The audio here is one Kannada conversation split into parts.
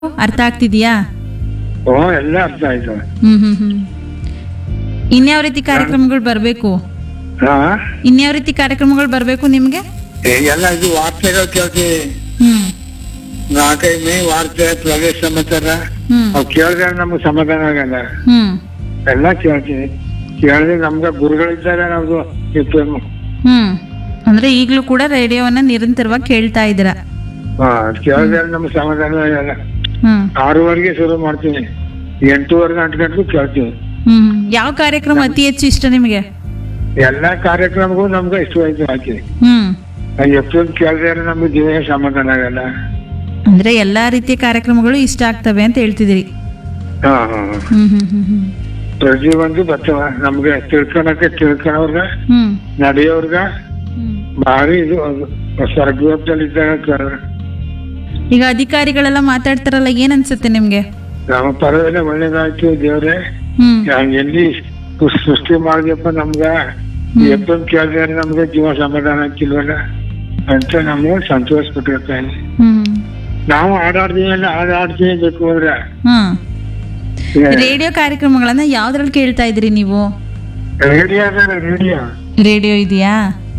ಅರ್ಥ ಆಗ್ತಿದ್ಯಾ ಓ ಎಲ್ಲ ಅರ್ಥ ಆಯ್ತು ಹ್ಮ್ ಹ್ಮ್ ಹ್ಮ್ ಇನ್ಯಾವ ರೀತಿ ಕಾರ್ಯಕ್ರಮಗಳು ಬರಬೇಕು ಹಾ ಇನ್ಯಾವ ರೀತಿ ಕಾರ್ಯಕ್ರಮಗಳು ಬರಬೇಕು ನಿಮ್ಗೆ ಏ, ಎಲ್ಲ ಇದು ವಾರ್ತೆಗಳು ಕೇಳ್ತೀವಿ ಹ್ಮ್ ನಾಲ್ಕೈದು ಮೇ ವಾರ್ತೆ ಪ್ರದೇಶ ಸಮಾಚಾರ ಹ್ಮ್ ಅವ್ ಕೇಳಿದ್ರೆ ನಮ್ಗೆ ಸಮಾಧಾನ ಆಗಲ್ಲ ಹ್ಮ್ ಎಲ್ಲ ಕೇಳ್ತೀವಿ ಕೇಳಿದ್ರೆ ನಮ್ಗೆ ಗುರುಗಳಿದ್ದಾರೆ ನಮ್ದು ಇತ್ತು ಹ್ಮ್ ಅಂದ್ರೆ ಈಗ್ಲೂ ಕೂಡ ರೇಡಿಯೋವನ್ನ ನಿರಂತರವಾಗಿ ಕೇಳ್ತಾ ಇದ್ದೀರಾ ಹಾ ಕೇಳಿದ್ರೆ ನಮ್ಗೆ ಸಮಾಧಾನ ಆಗಲ್ಲ ಹ್ಮ್ ಆರೂವರೆಗೆ ಶುರು ಮಾಡ್ತೀನಿ ಎಂಟೂವರೆ ಗಂಟೆ ಗಂಟು ಕೇಳ್ತೀವಿ ಹ್ಮ್ ಯಾವ ಕಾರ್ಯಕ್ರಮ ಅತಿ ಹೆಚ್ಚು ಇಷ್ಟ ನಿಮಗೆ ಎಲ್ಲಾ ಕಾರ್ಯಕ್ರಮಗೂ ನಮ್ಗೆ ಇಷ್ಟವಾಯ್ತು ಹಾಕಿ ಹ್ಮ್ ಎಷ್ಟೊಂದು ಕೇಳಿದ್ರೆ ನಮ್ಗೆ ಜೀವನ ಸಮಾಧಾನ ಆಗಲ್ಲ ಅಂದ್ರೆ ಎಲ್ಲಾ ರೀತಿಯ ಕಾರ್ಯಕ್ರಮಗಳು ಇಷ್ಟ ಆಗ್ತವೆ ಅಂತ ಹೇಳ್ತಿದ್ದೀರಿ ಹಾ ಹಾ ಹಾ. ಹ್ಮ್ ಹ್ಮ್ ಹ್ಮ್ ಹ್ಮ್ ಪ್ರತಿಯೊಂದು ಬರ್ತವ ನಮ್ಗೆ ತಿಳ್ಕೊಳಕ್ಕೆ ತಿಳ್ಕೊಳವ್ರಗ ಹ್ಮ್ ನಡೆಯೋರ್ಗ ಹ್ಮ್ ಭಾರಿ ಇದು ಸ್ವರ್ಗದಲ್ಲಿ ಇದ್ದಾಗ ಈಗ ಅಧಿಕಾರಿಗಳೆಲ್ಲ ಮಾತಾಡ್ತಾರಲ್ಲ ಏನ್ ಅನ್ಸುತ್ತೆ ನಿಮ್ಗೆ ನಮ್ಮ ಪರವೆಲ್ಲ ಒಳ್ಳೇದಾಯ್ತು ದೇವ್ರೆ ಹ್ಮ್ ನಾನ್ ಎಲ್ಲಿ ಸೃ- ಸೃಷ್ಟಿ ಮಾಡಿದಪ್ಪ ನಮ್ಗ ಎಷ್ಟೊಂದು ಕೇಳಿದ್ರೆ ನಮ್ಗೆ ಜೀವ ಸಮಾಧಾನ ಆಗ್ತಿಲ್ವಲ್ಲ ಅಂತ ನಮ್ಗೆ ಸಂತೋಷ ಪಟ್ಟಿರ್ತಾನೆ ಹ್ಮ್ ನಾವು ಹಾಡಾಡ್ತೀವಲ್ಲ ಹಾಡಾಡ್ತೀವಿ ಬೇಕು ಅಂದ್ರೆ ಹ್ಮ್ ರೇಡಿಯೋ ಕಾರ್ಯಕ್ರಮಗಳನ್ನ ಯಾವ್ದ್ರಲ್ಲಿ ಕೇಳ್ತಾ ಇದ್ರಿ ನೀವು ರೇಡಿಯೋ ರೇಡಿಯೋ ರೇಡಿಯೋ ಇದೆಯಾ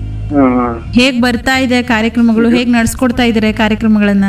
ಹೇಗ್ ಬರ್ತಾ ಇದೆ ಕಾರ್ಯಕ್ರಮಗಳು ಹೇಗ್ ನಡ್ಸ್ಕೊಡ್ತಾ ಇದಾರೆ ಕಾರ್ಯಕ್ರಮಗಳನ್ನ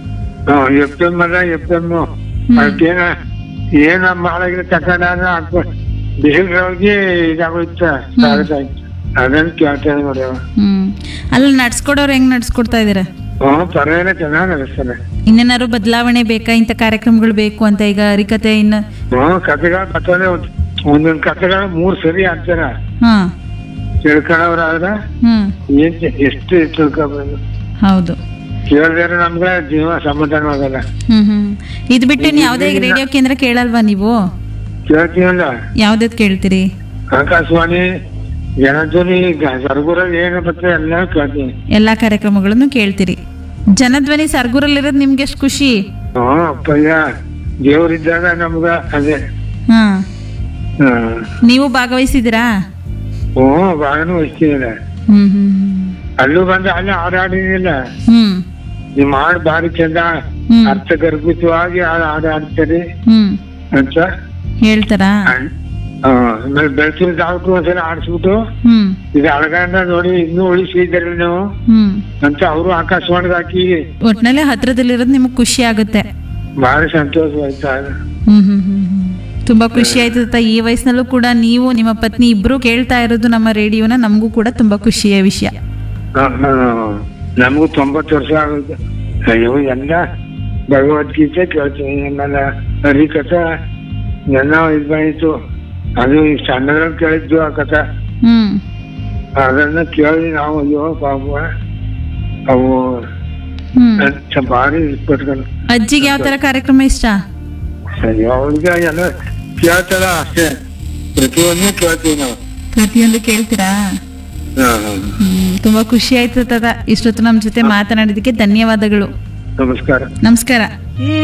ಎಫ್ ಎಂ ಅದ ಎಫ್ ಎಂ ಅದಕ್ಕೇನ ಏನ ಮಾಡಾಗಿರೋ ತಕೊಂಡ ಹಾಕ್ಬೋದು ಬಿಸಿಲ್ಗಳಿಗೆ ಇದಾಗೋಯ್ತ ಸಾಕಾಯ್ತು ಅದನ್ನ ಕೇಳ್ತಾ ಇದ್ದೀವಿ ನೋಡಿ ಹ್ಮ್ ಅಲ್ಲಿ ನಡ್ಸ್ಕೊಡೋರು ಹೆಂಗ್ ನಡ್ಸ್ಕೊಡ್ತಾ ಇದಾರೆ ಹ್ಮ್ ಪರವಾಗಿಲ್ಲ ಚೆನ್ನಾಗಿ ಅನಿಸ್ತದೆ ಇನ್ನೇನಾದ್ರು ಬದಲಾವಣೆ ಬೇಕಾ ಇಂಥ ಕಾರ್ಯಕ್ರಮಗಳು ಬೇಕು ಅಂತ ಈಗ ಹರಿಕತೆ ಇನ್ನು ಹ್ಮ್ ಕತೆಗಳು ಬರ್ತದೆ ಒಂದೊಂದ್ ಕತೆಗಳು ಮೂರ್ ಸರಿ ಹಾಕ್ತಾರ ಹಾ ತಿಳ್ಕೊಳವ್ರಾದ್ರ ಹ್ಮ್ ಏನ್ ಎಷ್ಟು ತಿಳ್ಕೊಬೋದು ಹೌದು ಕೇಳಿದ್ರೆ ನಮ್ಗೆ ಜೀವ ಸಮಾಧಾನ ಆಗಲ್ಲ ಹ್ಮ್ ಹ್ಮ್ ಇದ್ ಬಿಟ್ಟು ಇನ್ ಯಾವ್ದೇ ರೇಡಿಯೋ ಕೇಂದ್ರ ಕೇಳಲ್ವಾ ನೀವು ಕೇಳ್ತೀವಲ್ಲ ಯಾವ್ದದ್ ಕೇಳ್ತೀರಿ ಆಕಾಶವಾಣಿ ಜನಧ್ವನಿ ಸರ್ಗುರಲ್ಲಿ ಏನು ಬರ್ತದೆ ಎಲ್ಲ ಕೇಳ್ತೀನಿ ಎಲ್ಲಾ ಕಾರ್ಯಕ್ರಮಗಳನ್ನು ಕೇಳ್ತೀರಿ ಜನಧ್ವನಿ ಸರ್ಗೂರಲ್ಲಿರೋದು ನಿಮ್ಗೆ ಎಷ್ಟು ಖುಷಿ ಹ್ಮ್ ಅಪ್ಪಯ್ಯ ದೇವ್ರಿದ್ದಾಗ ನಮ್ಗ ಅದೇ ಹಾ ಹ್ಮ್ ನೀವು ಭಾಗವಹಿಸಿದಿರಾ ಹ್ಮ್ ಬಾಗನು ವಹಿಸ್ತಿಲ್ಲ ಹ್ಮ್ ಹ್ಮ್ ಅಲ್ಲೂ ಬಂದು ಅಲ್ಲಿ ಹಾಡಾಡಿನಿಲ್ಲ ಹ್ಮ್ ನಿಮ್ ಹಾಡು ಭಾರಿ ಚಂದ ಹ್ಮ್ ಅರ್ಥಗರ್ಭಿತವಾಗಿ ಹಾಡು ಹಾಡು ಆಡ್ತೀರಿ ಹ್ಮ್ ಅಂತ ಹೇಳ್ತಾರಾ ಆ, ಆಮೇಲೆ ಬೆಳ್ತಿನ ತಾಲೂಕು ಒಂದ್ಸಲ ಆಡಿಸ್ಬಿಟ್ಟು ಹ್ಮ್ ಇದು ಅಳಗಂಡ ನೋಡಿ ಇನ್ನೂ ಉಳಿಸಿದ್ದೀರಿ ನೀವು ಹ್ಮ್ ಅಂತ ಅವರು ಆಕಾಶವಾಣಿಗೆ ಹಾಕಿ ಒಟ್ನಲ್ಲಿ ಹತ್ರದಲ್ಲಿರೋದು ನಿಮಗೆ ಖುಷಿ ಆಗುತ್ತೆ ಭಾರಿ ಸಂತೋಷವಾಯ್ತಾ ಹ್ಮ್ ಹ್ಮ್ ಹ್ಮ್ ಹ್ಮ್. ತುಂಬಾ ಖುಷಿ ಆಯ್ತು ತಾತ. ಈ ವಯಸ್ಸಿನಲ್ಲೂ ಕೂಡ ನೀವು ನಿಮ್ಮ ಪತ್ನಿ ಇಬ್ರು ಕೇಳ್ತಾ ಇರೋದು ನಮ್ಮ ರೇಡಿಯೋನ ನಮಗೂ ಕೂಡ ತುಂಬಾ ಖುಷಿಯ ವಿಷಯ ನಮಗೂ ತೊಂಬತ್ತು ವರ್ಷ ಆಗುತ್ತೆ ಅಯ್ಯೋ ಎಲ್ಲ ಭಗವದ್ಗೀತೆ ಕೇಳ್ತೀನಿ ಆಮೇಲೆ ಹರಿಕಥೆ ಎಲ್ಲ ಇದು ಬಂದಿತ್ತು ಅದು ಈ ಸಣ್ಣದ್ರಲ್ಲಿ ಕೇಳಿದ್ದು ಆ ಕಥೆ ಹ್ಮ್ ಅದನ್ನ ಕೇಳಿ ನಾವು ಅಯ್ಯೋ ಪಾಪ ಅವು ಹ್ಮ್ ಅಂತ ಭಾರಿ ಇಟ್ಬಿಟ್ಕೊಂಡು ಅಜ್ಜಿಗೆ ಯಾವ ತರ ಕಾರ್ಯಕ್ರಮ ಇಷ್ಟ ಅಯ್ಯೋ ಅವ್ರಿಗೆ ಎಲ್ಲ ಕೇಳ್ತಾರ ಅಷ್ಟೇ ಪ್ರತಿಯೊಂದು ಕೇಳ್ತೀವಿ ನಾವು ಪ್ರತಿಯೊಂದು ಕೇಳ್ತೀರಾ ಹಾ, ಹಾ. ಹ್ಮ್ ತುಂಬಾ ಖುಷಿ ಆಯ್ತು ತಾತ ಇಷ್ಟೊತ್ತು ನಮ್ಮ ಜೊತೆ ಮಾತನಾಡಿದಕ್ಕೆ ಧನ್ಯವಾದಗಳು ನಮಸ್ಕಾರ ನಮಸ್ಕಾರ